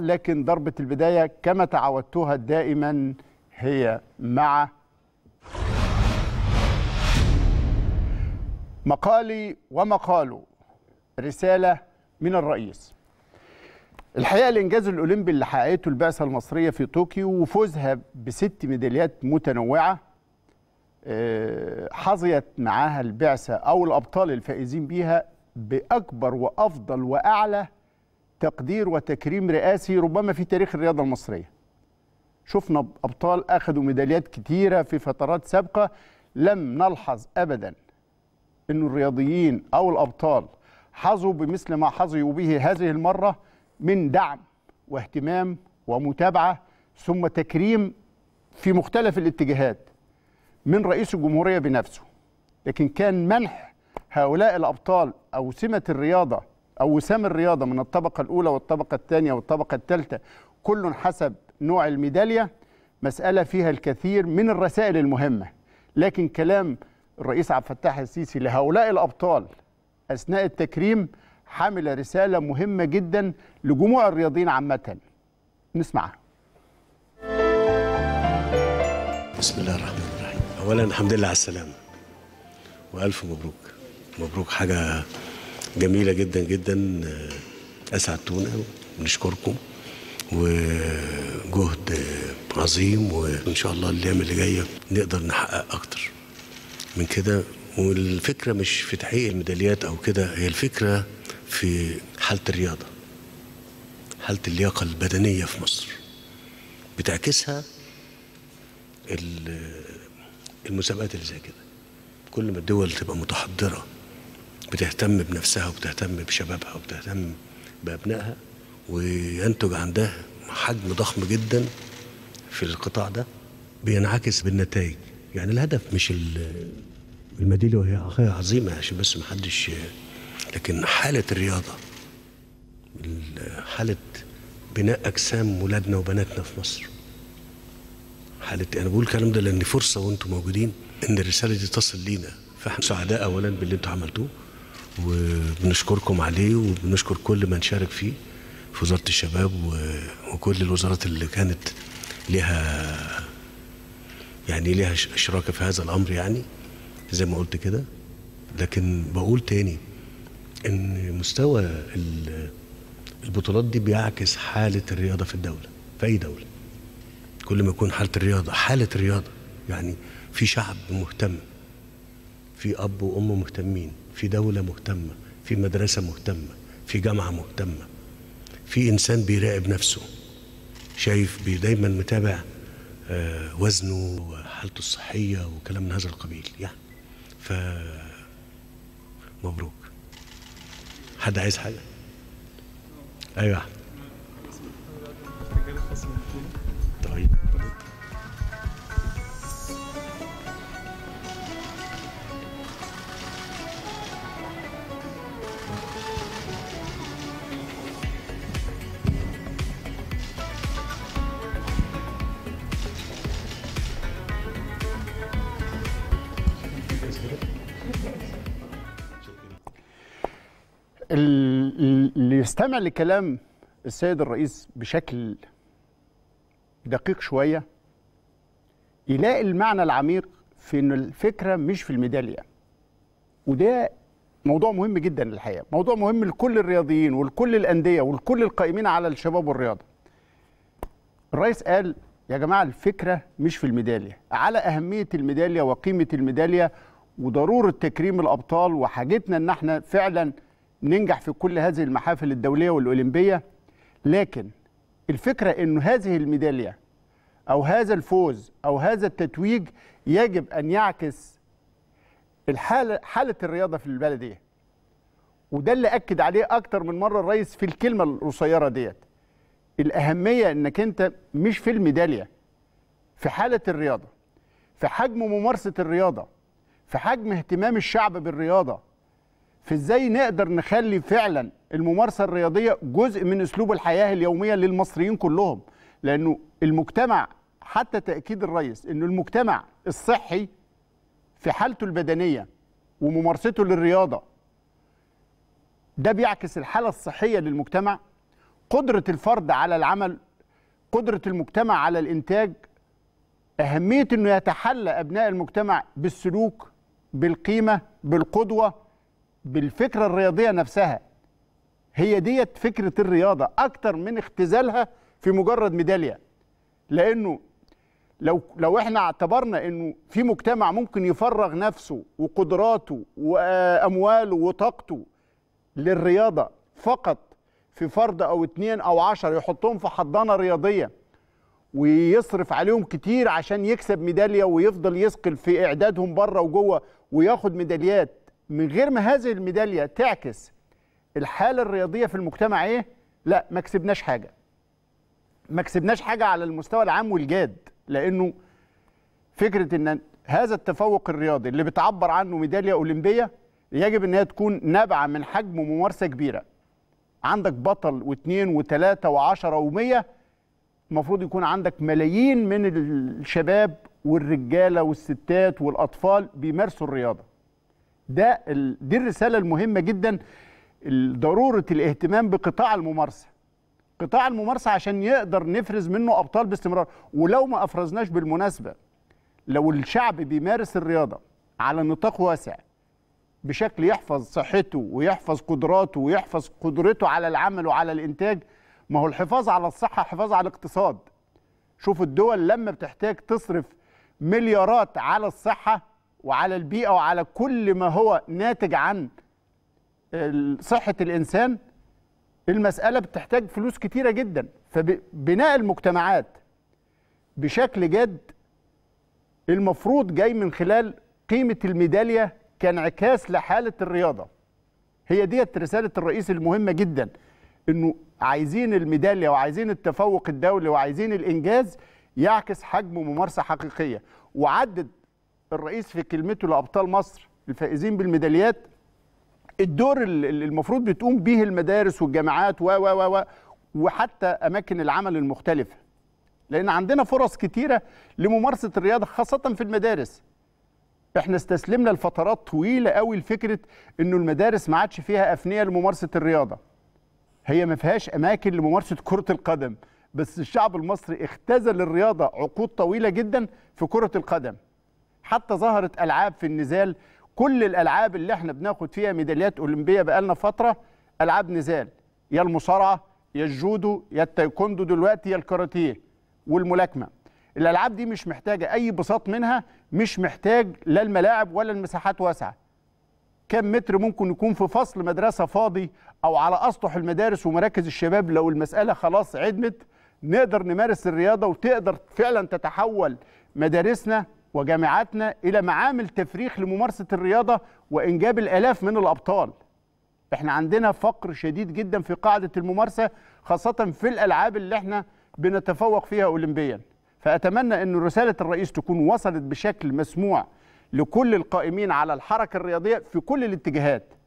لكن ضربة البداية كما تعودتها دائما هي مع مقالي ومقاله رسالة من الرئيس الحقيقة الإنجاز الأولمبي اللي حققته البعثة المصرية في طوكيو وفوزها بست ميداليات متنوعة آه، حظيت معاها البعثة أو الأبطال الفائزين بيها بأكبر وأفضل وأعلى تقدير وتكريم رئاسي ربما في تاريخ الرياضة المصرية شفنا أبطال أخذوا ميداليات كتيرة في فترات سابقة لم نلحظ أبدا أن الرياضيين أو الأبطال حظوا بمثل ما حظوا به هذه المرة من دعم واهتمام ومتابعة ثم تكريم في مختلف الاتجاهات من رئيس الجمهورية بنفسه لكن كان منح هؤلاء الأبطال أو سمة الرياضة أو وسام الرياضة من الطبقة الأولى والطبقة الثانية والطبقة الثالثة كل حسب نوع الميدالية مسألة فيها الكثير من الرسائل المهمة لكن كلام الرئيس عبد الفتاح السيسي لهؤلاء الأبطال أثناء التكريم حمل رسالة مهمة جدا لجموع الرياضيين عامة نسمعها بسم الله الرحمن الرحيم اولا الحمد لله على السلامه والف مبروك مبروك حاجه جميله جدا جدا آه، اسعدتونا ونشكركم وجهد آه، عظيم وان شاء الله الايام اللي جايه نقدر نحقق اكتر من كده والفكره مش في تحقيق الميداليات او كده هي الفكره في حاله الرياضه حاله اللياقه البدنيه في مصر بتعكسها ال- المسابقات اللي زي كده كل ما الدول تبقى متحضرة بتهتم بنفسها وبتهتم بشبابها وبتهتم بأبنائها وينتج عندها حجم ضخم جدا في القطاع ده بينعكس بالنتائج يعني الهدف مش ال- الميدالية وهي حاجة عظيمة عشان بس محدش لكن حالة الرياضة ال- حالة بناء أجسام ولادنا وبناتنا في مصر حالة انا بقول الكلام ده لان فرصه وانتم موجودين ان الرساله دي تصل لينا فاحنا سعداء اولا باللي انتم عملتوه وبنشكركم عليه وبنشكر كل من شارك فيه في وزاره الشباب و- وكل الوزارات اللي كانت لها يعني لها ش- اشراك في هذا الامر يعني زي ما قلت كده لكن بقول تاني ان مستوى ال- البطولات دي بيعكس حاله الرياضه في الدوله في اي دوله كل ما يكون حالة الرياضة حالة الرياضة يعني في شعب مهتم في أب وأم مهتمين في دولة مهتمة في مدرسة مهتمة في جامعة مهتمة في إنسان بيراقب نفسه شايف بي- دايما متابع آه، وزنه وحالته الصحية وكلام من هذا القبيل يعني ف مبروك حد عايز حاجة؟ أيوة يا أحمد. طيب ال- اللي يستمع لكلام السيد الرئيس بشكل دقيق شوية يلاقي المعنى العميق في ان الفكرة مش في الميدالية وده موضوع مهم جدا الحقيقة موضوع مهم لكل الرياضيين ولكل الأندية ولكل القائمين على الشباب والرياضة الرئيس قال يا جماعة الفكرة مش في الميدالية على أهمية الميدالية وقيمة الميدالية وضرورة تكريم الأبطال وحاجتنا إن احنا فعلا ننجح في كل هذه المحافل الدولية والأولمبية لكن الفكرة إنه هذه الميدالية أو هذا الفوز أو هذا التتويج يجب أن يعكس الحالة حالة الرياضة في البلدية وده اللي أكد عليه أكتر من مرة الرئيس في الكلمة القصيرة ديت الأهمية إنك أنت مش في الميدالية في حالة الرياضة في حجم ممارسة الرياضة في حجم اهتمام الشعب بالرياضة في ازاي نقدر نخلي فعلا الممارسة الرياضية جزء من اسلوب الحياة اليومية للمصريين كلهم لانه المجتمع حتى تأكيد الرئيس انه المجتمع الصحي في حالته البدنية وممارسته للرياضة ده بيعكس الحالة الصحية للمجتمع قدره الفرد على العمل قدره المجتمع على الانتاج اهميه انه يتحلى ابناء المجتمع بالسلوك بالقيمه بالقدوه بالفكره الرياضيه نفسها هي ديت فكره الرياضه اكتر من اختزالها في مجرد ميداليه لانه لو لو احنا اعتبرنا انه في مجتمع ممكن يفرغ نفسه وقدراته وامواله وطاقته للرياضه فقط في فرد او اتنين او عشر يحطهم في حضانه رياضيه ويصرف عليهم كتير عشان يكسب ميداليه ويفضل يثقل في اعدادهم بره وجوه وياخد ميداليات من غير ما هذه الميداليه تعكس الحاله الرياضيه في المجتمع ايه؟ لا ما كسبناش حاجه. ما كسبناش حاجه على المستوى العام والجاد لانه فكره ان هذا التفوق الرياضي اللي بتعبر عنه ميداليه اولمبيه يجب ان هي تكون نابعه من حجم ممارسه كبيره. عندك بطل واثنين وثلاثه وعشره ومية المفروض يكون عندك ملايين من الشباب والرجاله والستات والاطفال بيمارسوا الرياضه. ده ال... دي الرساله المهمه جدا ضروره الاهتمام بقطاع الممارسه. قطاع الممارسه عشان يقدر نفرز منه ابطال باستمرار ولو ما افرزناش بالمناسبه لو الشعب بيمارس الرياضه على نطاق واسع بشكل يحفظ صحته ويحفظ قدراته ويحفظ قدرته على العمل وعلى الانتاج ما هو الحفاظ على الصحه حفاظ على الاقتصاد شوف الدول لما بتحتاج تصرف مليارات على الصحه وعلى البيئه وعلى كل ما هو ناتج عن صحه الانسان المساله بتحتاج فلوس كتيره جدا فبناء المجتمعات بشكل جاد المفروض جاي من خلال قيمه الميداليه كانعكاس لحاله الرياضه هي ديت رساله الرئيس المهمه جدا انه عايزين الميداليه وعايزين التفوق الدولي وعايزين الانجاز يعكس حجم ممارسه حقيقيه وعدد الرئيس في كلمته لابطال مصر الفائزين بالميداليات الدور اللي المفروض بتقوم به المدارس والجامعات و و و وحتى اماكن العمل المختلفه لان عندنا فرص كتيره لممارسه الرياضه خاصه في المدارس احنا استسلمنا لفترات طويله قوي لفكره انه المدارس ما عادش فيها افنيه لممارسه الرياضه هي ما فيهاش اماكن لممارسه كره القدم بس الشعب المصري اختزل الرياضه عقود طويله جدا في كره القدم حتى ظهرت العاب في النزال كل الالعاب اللي احنا بناخد فيها ميداليات اولمبيه بقالنا فتره العاب نزال يا المصارعه يا الجودو يا التايكوندو دلوقتي يا الكاراتيه والملاكمه الالعاب دي مش محتاجه اي بساط منها مش محتاج لا الملاعب ولا المساحات واسعه كم متر ممكن يكون في فصل مدرسه فاضي او على اسطح المدارس ومراكز الشباب لو المساله خلاص عدمت نقدر نمارس الرياضه وتقدر فعلا تتحول مدارسنا وجامعاتنا الى معامل تفريخ لممارسه الرياضه وانجاب الالاف من الابطال. احنا عندنا فقر شديد جدا في قاعده الممارسه خاصه في الالعاب اللي احنا بنتفوق فيها اولمبيا. فاتمنى ان رساله الرئيس تكون وصلت بشكل مسموع لكل القائمين على الحركه الرياضيه في كل الاتجاهات